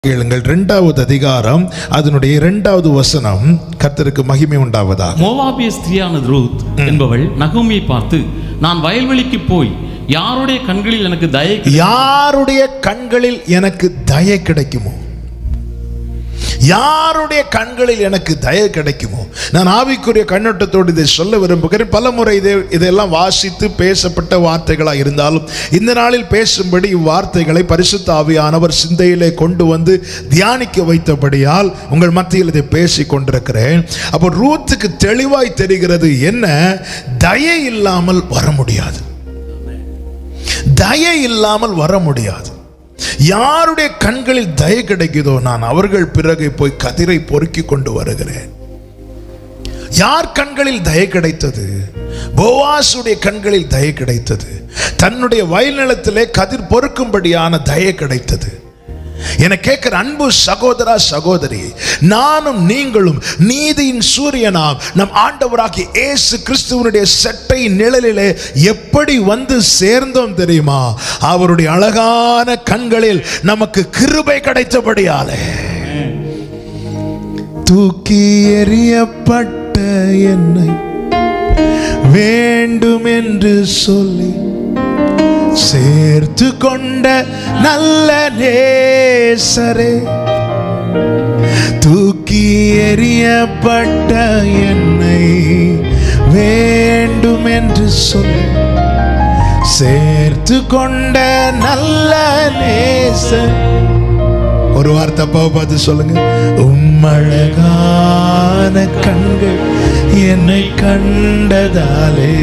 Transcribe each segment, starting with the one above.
கேளுங்கள் இரண்டாவது அதிகாரம் அதனுடைய இரண்டாவது வசனம் கர்த்தருக்கு மகிமை உண்டாவதாக மோவாபிய ஸ்திரியான ரூத் என்பவள் நகோமியை பார்த்து நான் வயல்வெளிக்கு போய் யாருடைய கண்களில் எனக்கு தயை கிடை- யாருடைய கண்களில் எனக்கு தயை கிடைக்குமோ யாருடைய கண்களில் எனக்கு தயை கிடைக்குமோ நான் ஆவிக்குரிய கண்ணோட்டத்தோடு இதை சொல்ல விரும்புகிறேன் பல முறை இதை இதெல்லாம் வாசித்து பேசப்பட்ட வார்த்தைகளாக இருந்தாலும் இந்த நாளில் பேசும்படி இவ்வார்த்தைகளை பரிசுத்த ஆவியானவர் சிந்தையிலே கொண்டு வந்து தியானிக்க வைத்தபடியால் உங்கள் மத்தியில் இதை பேசி கொண்டிருக்கிறேன் அப்போ ரூத்துக்கு தெளிவாய் தெரிகிறது என்ன தயை இல்லாமல் வர முடியாது தயை இல்லாமல் வர முடியாது யாருடைய கண்களில் தயை கிடைக்குதோ நான் அவர்கள் பிறகு போய் கதிரை பொறுக்கி கொண்டு வருகிறேன் யார் கண்களில் தயை கிடைத்தது போவாசுடைய கண்களில் தயை கிடைத்தது தன்னுடைய வயல் நிலத்திலே கதிர் பொறுக்கும்படியான தயை கிடைத்தது என கேட்கிற அன்பு சகோதரா சகோதரி நானும் நீங்களும் நீதியின் சூரியனாம் நம் ஆண்டவராகிய இயேசு கிறிஸ்துவனுடைய செட்டை நிழலிலே எப்படி வந்து சேர்ந்தோம் தெரியுமா அவருடைய அழகான கண்களில் நமக்கு கிருபை கிடைத்தபடியாலே தூக்கி எறியப்பட்ட என்னை வேண்டும் என்று சொல்லி சேர்த்து கொண்ட நல்ல நேசரே தூக்கி எறியப்பட்ட என்னை வேண்டும் என்று சொல்லி சேர்த்து கொண்ட நல்ல நேசர் ஒரு வார்த்தை அப்பாவை பார்த்து சொல்லுங்க உம்மழகான கண்கள் என்னை கண்டதாலே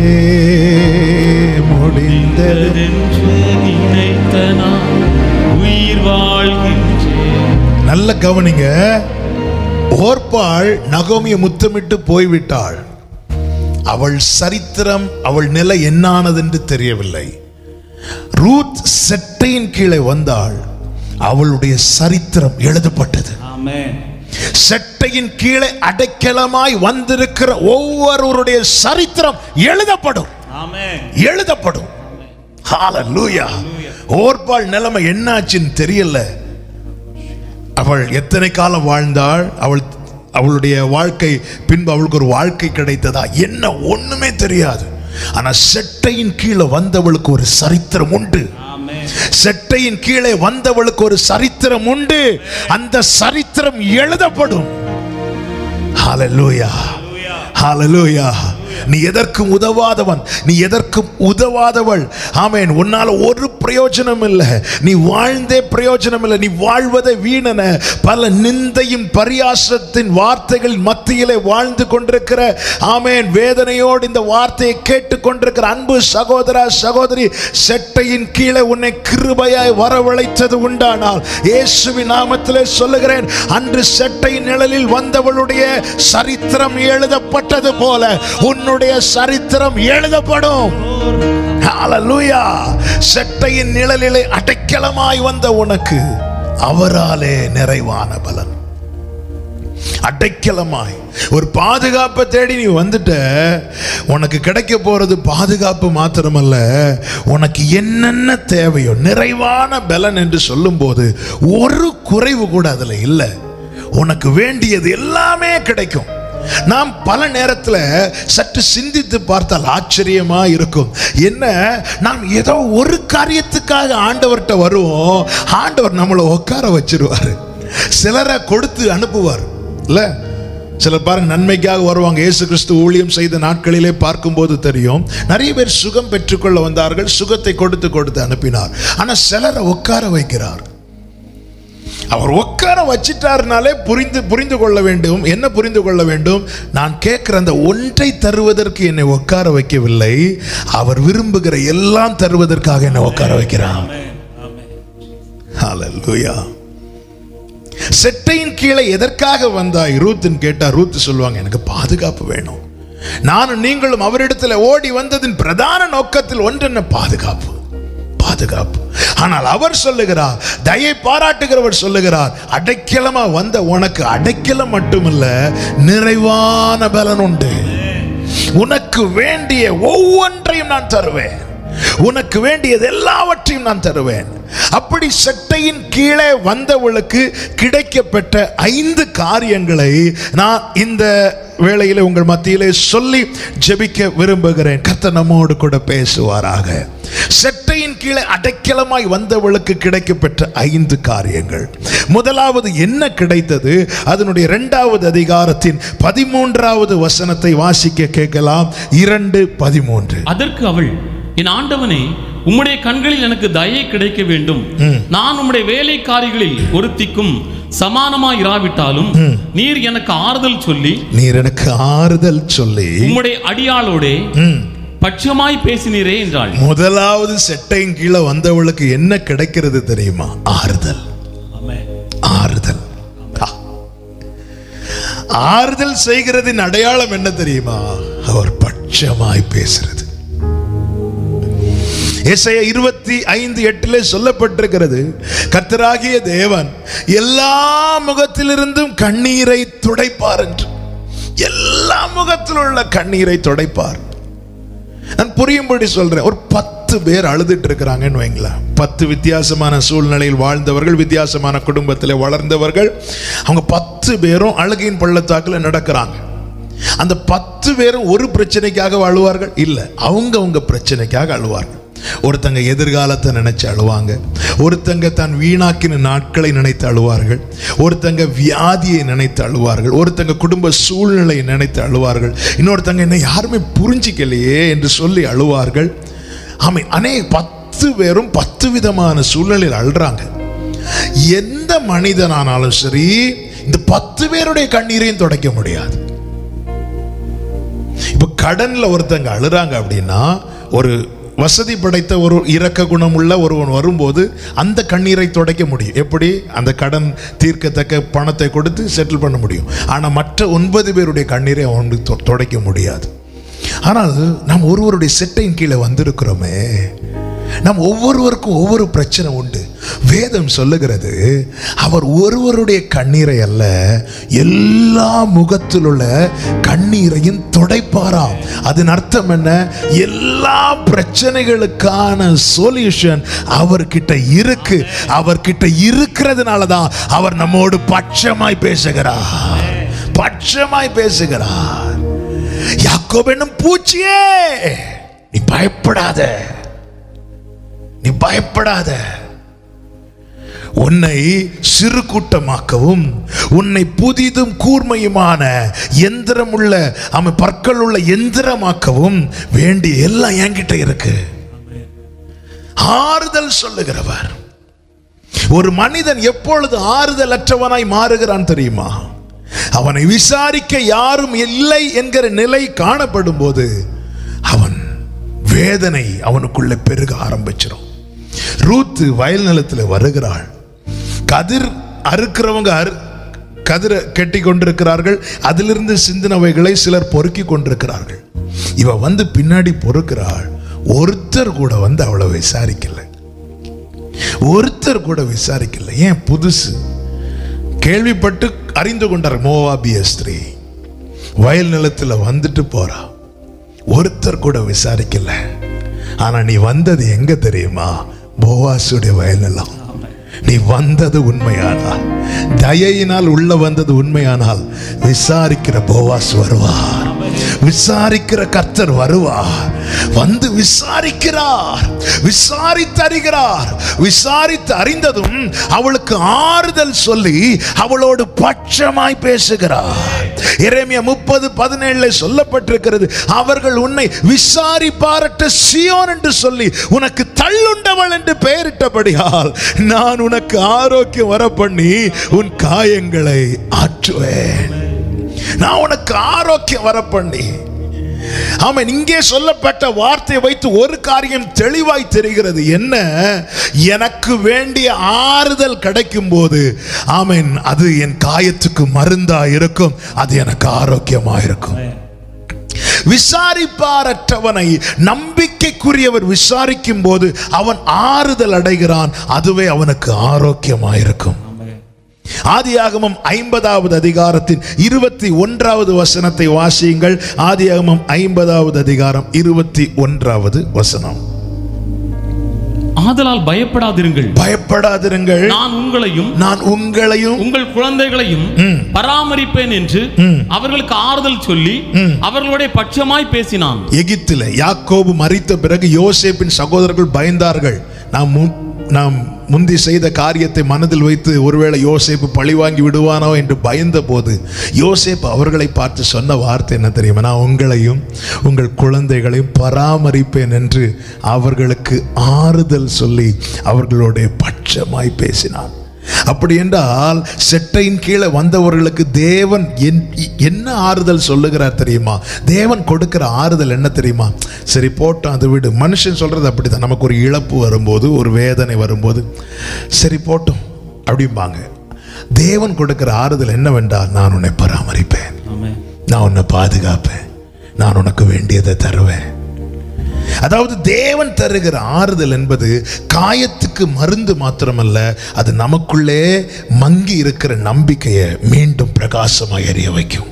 முடிந்தது என்று நினைத்த நான் உயிர் வாழ்கின்றேன் நல்ல கவனிங்க ஓர்பாள் நகோமியை முத்தமிட்டு போய்விட்டாள் அவள் சரித்திரம் அவள் நிலை என்னானது என்று தெரியவில்லை ரூத் செட்டையின் கீழே வந்தாள் அவளுடைய சரித்திரம் எழுதப்பட்டது ஆமென் செட்டையின் கீழே அடைக்கலமாய் வந்திருக்கிற ஒவ்வொருவருடைய சரித்திரம் எழுதப்படும் ஆமென் எழுதப்படும் ஹalleluya ஓர்பாள் நிலைமை என்னாச்சுன்னு தெரியல அவள் எத்தனை காலம் வாழ்ந்தாள் அவள் அவளுடைய வாழ்க்கை பின்பு அவளுக்கு ஒரு வாழ்க்கை கிடைத்ததா என்ன ஒண்ணுமே தெரியாது ஆனா செட்டையின் கீழே வந்தவளுக்கு ஒரு சரித்திரம் உண்டு ஆமென் செட்டையின் கீழே வந்தவளுக்கு ஒரு சரித்திரம் உண்டு அந்த சரித்திரம் எழுதப்படும் ஹalleluya ஹalleluya நீ எதற்கும் உதவாதவன் நீ எதற்கும் உதவாதவள் ஆமென் உன்னால ஒரு பிரயோஜனம் இல்லை நீ வாழ்ந்தே பிரயோஜனம் இல்லை நீ வாழ்வதே வீணன பல நிந்தையும் பரியாசத்தின் வார்த்தைகளின் மத்தியிலே வாழ்ந்து கொண்டிருக்கிற ஆமென் வேதனையோடு இந்த வார்த்தையை கேட்டுக் கொண்டிருக்கிற அன்பு சகோதரா சகோதரி செட்டையின் கீழே உன்னை கிருபையாய் வரவழைத்தது உண்டானால் இயேசுவின் நாமத்திலே சொல்லுகிறேன் அன்று செட்டை நிழலில் வந்தவளுடைய சரித்திரம் எழுதப்பட்டது போல உன்னுடைய சரித்திரம் எழுதப்படும் ஹalleluya செட்டையின் நிழலிலே அடைக்கலமாய் வந்த உனக்கு அவராலே நிறைவான பலன் அடைக்கலமாய் ஒரு பாதுகாப்பை தேடி நீ வந்துட்ட உனக்கு கிடைக்க போறது பாதுகாப்பு மாத்திரமல்ல உனக்கு என்னென்ன தேவையோ நிறைவான பலன் என்று சொல்லும்போது ஒரு குறைவு கூட அதுல இல்லை உனக்கு வேண்டியது எல்லாமே கிடைக்கும் நாம் பல நேரத்துல சற்று சிந்தித்து பார்த்தால் ஆச்சரியமா இருக்கும் என்ன நாம் ஏதோ ஒரு காரியத்துக்காக ஆண்டவர்கிட்ட வருவோம் ஆண்டவர் நம்மளை உட்கார வச்சிருவாரு சிலரை கொடுத்து அனுப்புவார் இல்ல சிலர் பாருங்க நன்மைக்காக வருவாங்க இயேசு கிறிஸ்து ஊழியம் செய்த நாட்களிலே பார்க்கும்போது தெரியும் நிறைய பேர் சுகம் பெற்றுக்கொள்ள வந்தார்கள் சுகத்தை கொடுத்து கொடுத்து அனுப்பினார் ஆனா சிலரை உட்கார வைக்கிறார் அவர் உட்கார வச்சிட்டாருனாலே புரிந்து புரிந்து கொள்ள வேண்டும் என்ன புரிந்து கொள்ள வேண்டும் நான் கேட்கிற அந்த ஒன்றை தருவதற்கு என்னை உட்கார வைக்கவில்லை அவர் விரும்புகிற எல்லாம் தருவதற்காக என்னை உட்கார வைக்கிறார் ஆமென் ஆமென் ஹalleluya செட்டையின் கீழே எதற்காக வந்தாய் ரூத்துன்னு கேட்டா ரூத் சொல்லுவாங்க எனக்கு பாதுகாப்பு வேணும் நானும் நீங்களும் அவரிடத்தில் ஓடி வந்ததின் பிரதான நோக்கத்தில் ஒன்று என்ன பாதுகாப்பு பாதுகாப்பு ஆனால் அவர் சொல்லுகிறார் தயை பாராட்டுகிறவர் சொல்லுகிறார் அடைக்கலமா வந்த உனக்கு அடைக்கலம் மட்டுமல்ல நிறைவான பலன் உண்டு உனக்கு வேண்டிய ஒவ்வொன்றையும் நான் தருவேன் உனக்கு வேண்டியது எல்லாவற்றையும் நான் தருவேன் அப்படி சட்டையின் கீழே வந்தவளுக்கு கிடைக்கப்பட்ட ஐந்து காரியங்களை நான் இந்த வேளையிலே உங்கள் மத்தியிலே சொல்லி ஜெபிக்க விரும்புகிறேன் கர்த்தர் நம்மோடு கூட பேசுவாராக செட்டையின் கீழே அடைக்கலமாய் வந்தவளுக்கு கிடைக்கப்பெற்ற ஐந்து காரியங்கள் முதலாவது என்ன கிடைத்தது அதனுடைய இரண்டாவது அதிகாரத்தின் பதிமூன்றாவது வசனத்தை வாசிக்க கேட்கலாம் இரண்டு பதிமூன்று அதற்கு அவள் என் ஆண்டவனே உம்முடைய கண்களில் எனக்கு தயை கிடைக்க வேண்டும் நான் உம்முடைய வேலைக்காரிகளில் ஒருத்திக்கும் சமானமாய் இராவிட்டாலும் நீர் எனக்கு ஆறுதல் சொல்லி நீர் எனக்கு ஆறுதல் சொல்லி உம்முடைய அடியாளோடே ம், பட்சமாய் பேசினீரே என்றாள் முதலாவது செட்டையின் கீழே வந்தவளுக்கு என்ன கிடைக்கிறது தெரியுமா ஆறுதல் ஆறுதல் ஆ. ஆறுதல் செய்கிறதின் அடையாளம் என்ன தெரியுமா அவர் பட்சமாய் பேசுறது ஏசாயா இருபத்தி ஐந்து எட்டிலே சொல்லப்பட்டிருக்கிறது கர்த்தராகிய தேவன் எல்லா முகத்திலிருந்தும் கண்ணீரை துடைப்பார் என்று எல்லா முகத்தில் உள்ள கண்ணீரை துடைப்பார் நான் புரியும்படி சொல்றேன் ஒரு பத்து பேர் அழுதுட்டு இருக்கிறாங்கன்னு வைங்களேன் பத்து வித்தியாசமான சூழ்நிலையில் வாழ்ந்தவர்கள் வித்தியாசமான குடும்பத்தில் வளர்ந்தவர்கள் அவங்க பத்து பேரும் அழுகையின் பள்ளத்தாக்கில் நடக்கிறாங்க அந்த பத்து பேரும் ஒரு பிரச்சனைக்காக அழுவார்கள் இல்லை அவங்க அவங்க பிரச்சனைக்காக அழுவார்கள் ஒருத்தங்க எதிர்காலத்தை நினைச்சு அழுவாங்க ஒருத்தங்க தான் வீணாக்கின நாட்களை நினைத்து அழுவார்கள் ஒருத்தங்க வியாதியை நினைத்து அழுவார்கள் ஒருத்தங்க குடும்ப சூழ்நிலையை நினைத்து அழுவார்கள் இன்னொருத்தங்க என்ன யாருமே புரிஞ்சிக்கலையே என்று சொல்லி அழுவார்கள் ஆமை அநே பத்து பேரும் பத்து விதமான சூழ்நிலையில் அழுறாங்க எந்த மனிதனானாலும் சரி இந்த பத்து பேருடைய கண்ணீரையும் துடைக்க முடியாது இப்ப கடன்ல ஒருத்தங்க அழுறாங்க அப்படின்னா ஒரு வசதி படைத்த ஒரு இரக்க குணம் உள்ள ஒருவன் வரும்போது அந்த கண்ணீரை துடைக்க முடியும் எப்படி அந்த கடன் தீர்க்கத்தக்க பணத்தை கொடுத்து செட்டில் பண்ண முடியும் ஆனா மற்ற ஒன்பது பேருடைய கண்ணீரை அவனுக்கு தொ- துடைக்க முடியாது ஆனால் நாம் ஒருவருடைய செட்டையின் கீழே வந்திருக்கிறோமே நாம் ஒவ்வொருவருக்கும் ஒவ்வொரு பிரச்சனை உண்டு வேதம் சொல்லுகிறது அவர் ஒருவருடைய கண்ணீரை அல்ல எல்லா முகத்தில் உள்ள கண்ணீரையும் துடைப்பாராம் அதன் அர்த்தம் என்ன எல்லா பிரச்சனைகளுக்கான சொல்யூஷன் அவர்கிட்ட இருக்கு அவர்கிட்ட இருக்கிறதுனால தான் அவர் நம்மோடு பட்சமாய் பேசுகிறார் பட்சமாய் பேசுகிறார் யாக்கோப் என்னும் பூச்சியே நீ பயப்படாத நீ பயப்படாத உன்னை சிறு கூட்டமாக்கவும் உன்னை புதிதும் கூர்மையுமான எந்திரமுள்ள அவன் பற்கள் உள்ள எந்திரமாக்கவும் வேண்டிய எல்லாம் என்கிட்ட இருக்கு ஆறுதல் சொல்லுகிறவர் ஒரு மனிதன் எப்பொழுது ஆறுதல் அற்றவனாய் மாறுகிறான் தெரியுமா அவனை விசாரிக்க யாரும் இல்லை என்கிற நிலை காணப்படும் போது அவன் வேதனை அவனுக்குள்ள பெருக ஆரம்பிச்சிடும் ரூத்து வயல் நிலத்தில் வருகிறாள் கதிர் அறுக்கிறவங்க அறு கதிரை கட்டி கொண்டிருக்கிறார்கள் அதிலிருந்து சிந்தினவைகளை சிலர் பொறுக்கி கொண்டிருக்கிறார்கள் இவ வந்து பின்னாடி பொறுக்கிறாள் ஒருத்தர் கூட வந்து அவளை விசாரிக்கல ஒருத்தர் கூட விசாரிக்கல ஏன் புதுசு கேள்விப்பட்டு அறிந்து கொண்டார் மோவாபிய ஸ்திரீ வயல் நிலத்துல வந்துட்டு போறா ஒருத்தர் கூட விசாரிக்கல ஆனா நீ வந்தது எங்க தெரியுமா போவாசுடைய வயல் நிலம் நீ வந்தது உண்மையானால் தயையினால் உள்ள வந்தது உண்மையானால் விசாரிக்கிற போவாஸ் வருவார் விசாரிக்கிற கர்த்தர் வருவார் வந்து விசாரிக்கிறார் விசாரித்து அறிகிறார் விசாரித்து அறிந்ததும் அவளுக்கு ஆறுதல் சொல்லி அவளோடு பட்சமாய் பேசுகிறார் எரேமியா முப்பது பதினேழுல சொல்லப்பட்டிருக்கிறது அவர்கள் உன்னை விசாரிப்பாரற்ற சியோன் என்று சொல்லி உனக்கு தள்ளுண்டவள் என்று பெயரிட்டபடியால் நான் உனக்கு ஆரோக்கியம் வர பண்ணி உன் காயங்களை ஆற்றுவேன் நான் உனக்கு ஆரோக்கியம் வர பண்ணி ஆமென் இங்கே சொல்லப்பட்ட வார்த்தையை வைத்து ஒரு காரியம் தெளிவாய் தெரிகிறது என்ன எனக்கு வேண்டிய ஆறுதல் கிடைக்கும் போது ஆமென் அது என் காயத்துக்கு மருந்தா இருக்கும் அது எனக்கு ஆரோக்கியமா இருக்கும் விசாரிப்பாரற்றவனை நம்பிக்கைக்குரியவர் விசாரிக்கும் போது அவன் ஆறுதல் அடைகிறான் அதுவே அவனுக்கு ஆரோக்கியமாயிருக்கும் ஆதியாகமம் ஐம்பதாவது அதிகாரத்தின் இருபத்தி ஒன்றாவது வசனத்தை வாசியுங்கள் ஆதியாகமம் ஐம்பதாவது அதிகாரம் இருபத்தி ஒன்றாவது வசனம் ஆதலால் பயப்படாதிருங்கள் பயப்படாதிருங்கள் நான் உங்களையும் நான் உங்களையும் உங்கள் குழந்தைகளையும் பராமரிப்பேன் என்று அவர்களுக்கு ஆறுதல் சொல்லி அவர்களுடைய பட்சமாய் பேசினான் எகிப்தில் யாக்கோபு மரித்த பிறகு யோசேப்பின் சகோதரர்கள் பயந்தார்கள் நாம் மு- நாம் முந்தி செய்த காரியத்தை மனதில் வைத்து ஒருவேளை யோசேப்பு பழி வாங்கி விடுவானோ என்று பயந்த போது யோசேப்பு அவர்களை பார்த்து சொன்ன வார்த்தை என்ன தெரியுமா நான் உங்களையும் உங்கள் குழந்தைகளையும் பராமரிப்பேன் என்று அவர்களுக்கு ஆறுதல் சொல்லி அவர்களுடைய பட்சமாய் பேசினான் அப்படி என்றால் செட்டையின் கீழே வந்தவர்களுக்கு தேவன் என்- என்ன ஆறுதல் சொல்லுகிறார் தெரியுமா தேவன் கொடுக்கிற ஆறுதல் என்ன தெரியுமா சரி போட்டோம் அது விடு மனுஷன் சொல்றது அப்படிதான் நமக்கு ஒரு இழப்பு வரும்போது ஒரு வேதனை வரும்போது சரி போட்டோம் அப்படிம்பாங்க தேவன் கொடுக்கிற ஆறுதல் என்னவென்றால் நான் உன்னை பராமரிப்பேன் ஆமென். நான் உன்னை பாதுகாப்பேன் நான் உனக்கு வேண்டியதை தருவேன் அதாவது தேவன் தருகிற ஆறுதல் என்பது காயத்துக்கு மருந்து மாத்திரமல்ல அது நமக்குள்ளே மங்கி இருக்கிற நம்பிக்கையை மீண்டும் பிரகாசமாக எரிய வைக்கும்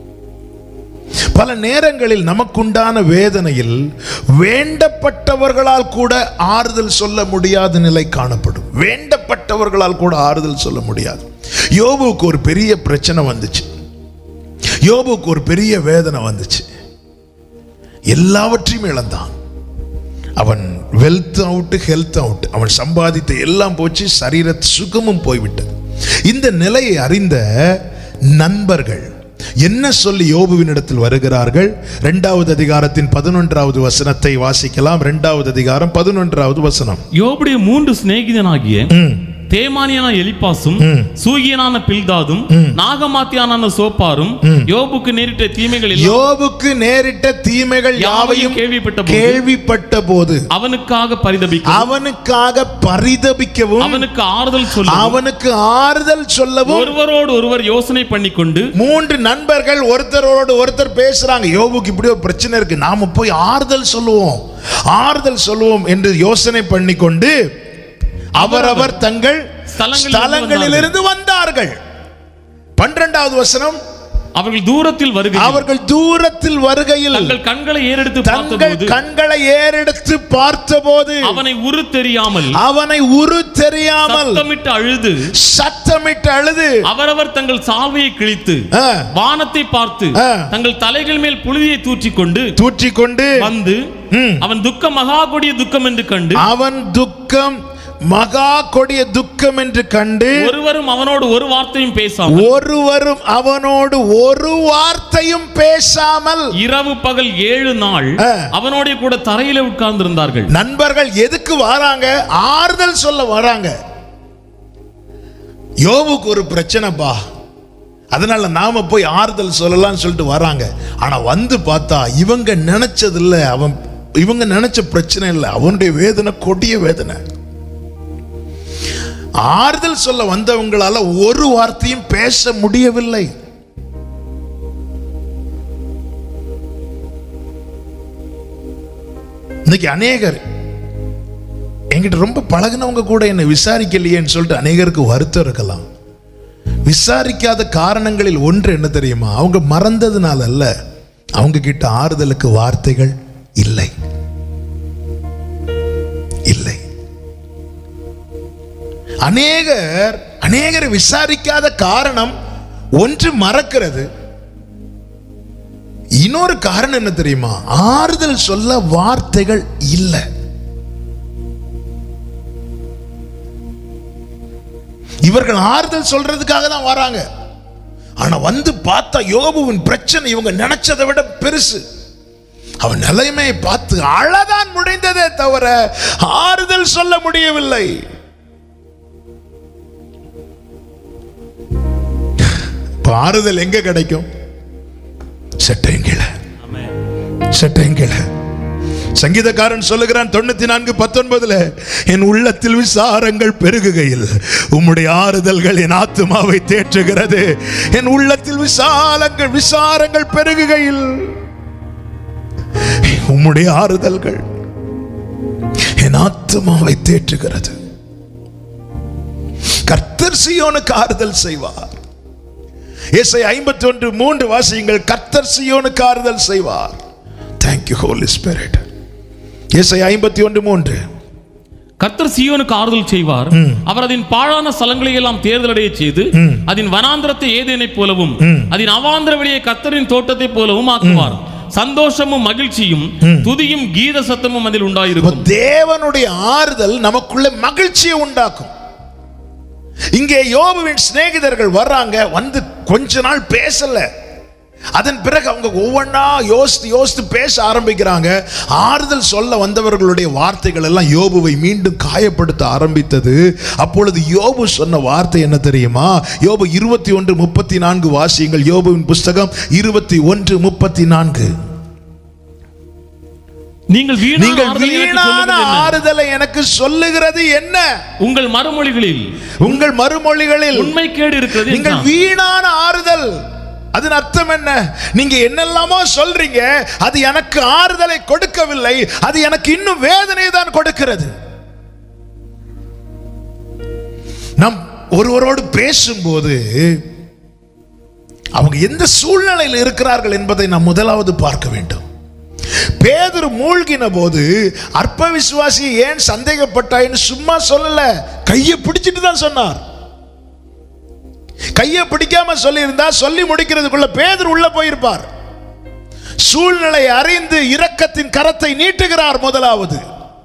பல நேரங்களில் நமக்குண்டான வேதனையில் வேண்டப்பட்டவர்களால் கூட ஆறுதல் சொல்ல முடியாத நிலை காணப்படும் வேண்டப்பட்டவர்களால் கூட ஆறுதல் சொல்ல முடியாது யோபுவுக்கு ஒரு பெரிய பிரச்சனை வந்துச்சு யோபுக்கு ஒரு பெரிய வேதனை வந்துச்சு எல்லாவற்றையும் இழந்தான் அவன் வெல்த் அவுட் ஹெல்த் அவுட் அவன் சம்பாதித்த எல்லாம் போச்சு சரீர சுகமும் போய்விட்டது இந்த நிலையை அறிந்த நண்பர்கள் என்ன சொல்லி யோபுவின் இடத்தில் வருகிறார்கள் இரண்டாவது அதிகாரத்தின் பதினொன்றாவது வசனத்தை வாசிக்கலாம் இரண்டாவது அதிகாரம் பதினொன்றாவது வசனம் யோபுடைய மூன்று சிநேகிதனாகிய தேமானியான எலிப்பாசும் சூகியனான பில்தாதும் நாகமாத்தியானான சோப்பாரும் யோபுக்கு நேரிட்ட தீமைகள் எல்லாம் யோபுக்கு நேரிட்ட தீமைகள் யாவையும் கேள்விப்பட்ட போது கேள்விப்பட்ட போது அவனுக்காக பரிதபிக்க அவனுக்காக பரிதபிக்கவும் அவனுக்கு ஆறுதல் சொல்ல அவனுக்கு ஆறுதல் சொல்லவும் ஒருவரோடு ஒருவர் யோசனை பண்ணிக்கொண்டு மூன்று நண்பர்கள் ஒருத்தரோடு ஒருத்தர் பேசுறாங்க யோபுக்கு இப்படி ஒரு பிரச்சனை இருக்கு நாம போய் ஆறுதல் சொல்லுவோம் ஆறுதல் சொல்லுவோம் என்று யோசனை பண்ணிக்கொண்டு அவரவர் தங்கள் ஸ்தலங்களிலிருந்து ஸ்தலங்களிலிருந்து வந்தார்கள் பன்னிரெண்டாவது வசனம் அவர்கள் தூரத்தில் வருகையில் அவர்கள் தூரத்தில் வருகையில் தங்கள் கண்களை ஏறெடுத்து தங்கள் பார்த்தபோது கண்களை ஏறெடுத்து பார்த்தபோது அவனை உரு தெரியாமல் அவனை உரு தெரியாமல் சத்தமிட்டு அழுது சத்தமிட்டு அழுது அவரவர் தங்கள் சால்வையை கிழித்து ஆ, வானத்தை பார்த்து ஆ. தங்கள் தலைகள் மேல் புழுதியை தூற்றிக்கொண்டு தூற்றிக்கொண்டு வந்து ம். அவன் துக்கம் மகா கொடிய துக்கம் என்று கண்டு அவன் துக்கம் மகா கொடிய துக்கம் என்று கண்டு ஒருவரும் அவனோடு ஒரு வார்த்தையும் பேசாமல் ஒருவரும் அவனோடு ஒரு வார்த்தையும் பேசாமல் இரவு பகல் ஏழு நாள் ஆ. அவனோட கூட தரையில உட்கார்ந்திருந்தார்கள் நண்பர்கள் எதுக்கு வராங்க ஆறுதல் சொல்ல வராங்க யோபுக்கு ஒரு பிரச்சனைப்பா அதனால நாம போய் ஆறுதல் சொல்லலாம்னு சொல்லிட்டு வராங்க ஆனா வந்து பார்த்தா இவங்க நினைச்சது இல்ல அவன் இவங்க நினைச்ச பிரச்சனை இல்லை அவனுடைய வேதனை கொடிய வேதனை ஆறுதல் சொல்ல வந்தவங்களால ஒரு வார்த்தையும் பேச முடியவில்லை இன்னைக்கு அநேகர் என்கிட்ட ரொம்ப பழகுனவங்க கூட என்னை விசாரிக்கலையேன்னு சொல்லிட்டு அநேகருக்கு வருத்தம் இருக்கலாம் விசாரிக்காத காரணங்களில் ஒன்று என்ன தெரியுமா அவங்க மறந்ததுனால அல்ல அவங்க கிட்ட ஆறுதலுக்கு வார்த்தைகள் இல்லை இல்லை அநேகர் அநேகரை விசாரிக்காத காரணம் ஒன்று மறக்கிறது இன்னொரு காரணம் என்ன தெரியுமா ஆறுதல் சொல்ல வார்த்தைகள் இல்லை இவர்கள் ஆறுதல் சொல்றதுக்காக தான் வராங்க ஆனா வந்து பார்த்தா யோபுவின் பிரச்சனை இவங்க நினைச்சதை விட பெருசு அவன் நிலைமையை பார்த்து அழதான் முடிந்ததே தவிர ஆறுதல் சொல்ல முடியவில்லை இப்ப ஆறுதல் எங்க கிடைக்கும் செட்டையும் கீழே செட்டையும் கீழே சங்கீதக்காரன் சொல்லுகிறான் தொண்ணூத்தி நான்கு பத்தொன்பதுல என் உள்ளத்தில் விசாரங்கள் பெருகுகையில் உம்முடைய ஆறுதல்கள் என் ஆத்துமாவை தேற்றுகிறது என் உள்ளத்தில் விசாலங்கள் விசாரங்கள் பெருகுகையில் உம்முடைய ஆறுதல்கள் என் ஆத்துமாவை தேற்றுகிறது கர்த்தர் சீயோனுக்கு ஆறுதல் செய்வார் இசை ஐம்பத்தி ஒன்று மூன்று வாசியுங்கள் கர்த்தர் சீயோனுக்கு ஆறுதல் செய்வார் தேங்க்யூ ஹோலி ஸ்பிரிட் இசை ஐம்பத்தி ஒன்று மூன்று கர்த்தர் சீயோனுக்கு ஆறுதல் செய்வார் அவர் அதன் பாழான ஸ்தலங்களை எல்லாம் தேர்தலடைய செய்து அதன் வனாந்திரத்தை ஏதேனைப் போலவும் அதன் அவாந்திர வெளியை கர்த்தரின் தோட்டத்தைப் போலவும் ஆக்குவார் சந்தோஷமும் மகிழ்ச்சியும் துதியும் கீத சத்தமும் அதில் இப்ப உண்டாயிருக்கும் தேவனுடைய ஆறுதல் நமக்குள்ள மகிழ்ச்சியை உண்டாக்கும் இங்கே யோபுவின் சிநேகிதர்கள் வர்றாங்க வந்து கொஞ்ச நாள் பேசல அதன் பிறகு அவங்க ஒவ்வொன்றா யோசித்து யோசித்து பேச ஆரம்பிக்கிறாங்க ஆறுதல் சொல்ல வந்தவர்களுடைய வார்த்தைகள் எல்லாம் யோபுவை மீண்டும் காயப்படுத்த ஆரம்பித்தது அப்பொழுது யோபு சொன்ன வார்த்தை என்ன தெரியுமா யோபு இருபத்தி ஒன்று முப்பத்தி நான்கு வாசியங்கள் யோபுவின் புஸ்தகம் இருபத்தி ஒன்று முப்பத்தி நான்கு நீங்கள் வீணான நீங்கள் ஆறுதலை வீணான ஆறுதலை எனக்கு சொல்லுகிறது என்ன? எனக்கு சொல்லுகிறது என்ன உங்கள் மறுமொழிகளில் உங்கள் மறுமொழிகளில் உண்மை கேடு இருக்கிறது நீங்கள் என்றான். வீணான ஆறுதல் அதன் அர்த்தம் என்ன நீங்க என்னெல்லாமோ சொல்றீங்க அது எனக்கு ஆறுதலை கொடுக்கவில்லை அது எனக்கு இன்னும் வேதனை தான் கொடுக்கிறது நாம் ஒருவரோடு பேசும்போது அவங்க எந்த சூழ்நிலையில் இருக்கிறார்கள் என்பதை நாம் முதலாவது பார்க்க வேண்டும் பேதுரு மூழ்கின போது அற்ப விசுவாசி ஏன் சந்தேகப்பட்டாயின்னு சும்மா சொல்லல கையை பிடிச்சிட்டு தான் சொன்னார் கையை பிடிக்காம சொல்லியிருந்தா சொல்லி முடிக்கிறதுக்குள்ள பேதுரு உள்ள போயிருப்பார் சூழ்நிலை அறிந்து இரக்கத்தின் கரத்தை நீட்டுகிறார் முதலாவது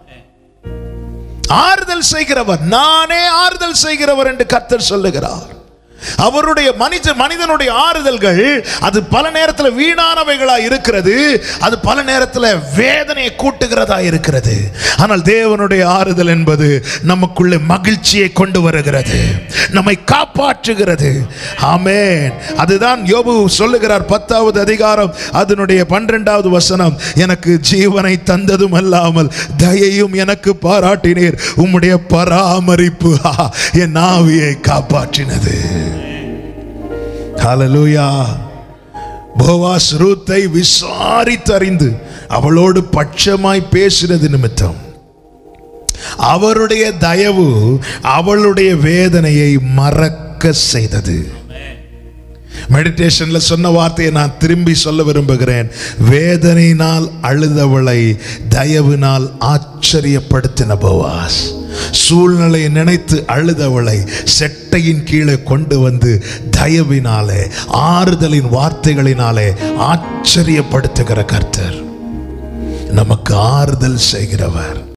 ஆறுதல் செய்கிறவர் நானே ஆறுதல் செய்கிறவர் என்று கர்த்தர் சொல்லுகிறார் அவருடைய மனித மனிதனுடைய ஆறுதல்கள் அது பல நேரத்தில் வீணானவைகளா இருக்கிறது அது பல நேரத்தில் வேதனையை கூட்டுகிறதா இருக்கிறது ஆனால் தேவனுடைய ஆறுதல் என்பது நமக்குள்ளே மகிழ்ச்சியை கொண்டு வருகிறது நம்மை காப்பாற்றுகிறது ஆமென் அதுதான் யோபு சொல்லுகிறார் பத்தாவது அதிகாரம் அதனுடைய பன்னிரெண்டாவது வசனம் எனக்கு ஜீவனை தந்ததும் அல்லாமல் தயையும் எனக்கு பாராட்டினீர் உம்முடைய பராமரிப்பு ஆ, என் நாவியை காப்பாற்றினது ஹalleluya போவாஸ் ரூத்தை விசாரித்தறிந்து அவளோடு பட்சமாய் பேசினது நிமித்தம் அவருடைய தயவு அவளுடைய வேதனையை மறக்க செய்தது மெடிடேஷன்ல சொன்ன வார்த்தையை நான் திரும்பி சொல்ல விரும்புகிறேன் வேதனையினால் அழுதவளை தயவினால் ஆச்சரியப்படுத்தின போவாஸ் சூழ்நிலையை நினைத்து அழுதவளை செட்டையின் கீழே கொண்டு வந்து தயவினாலே ஆறுதலின் வார்த்தைகளினாலே ஆச்சரியப்படுத்துகிற கர்த்தர் நமக்கு ஆறுதல் செய்கிறவர்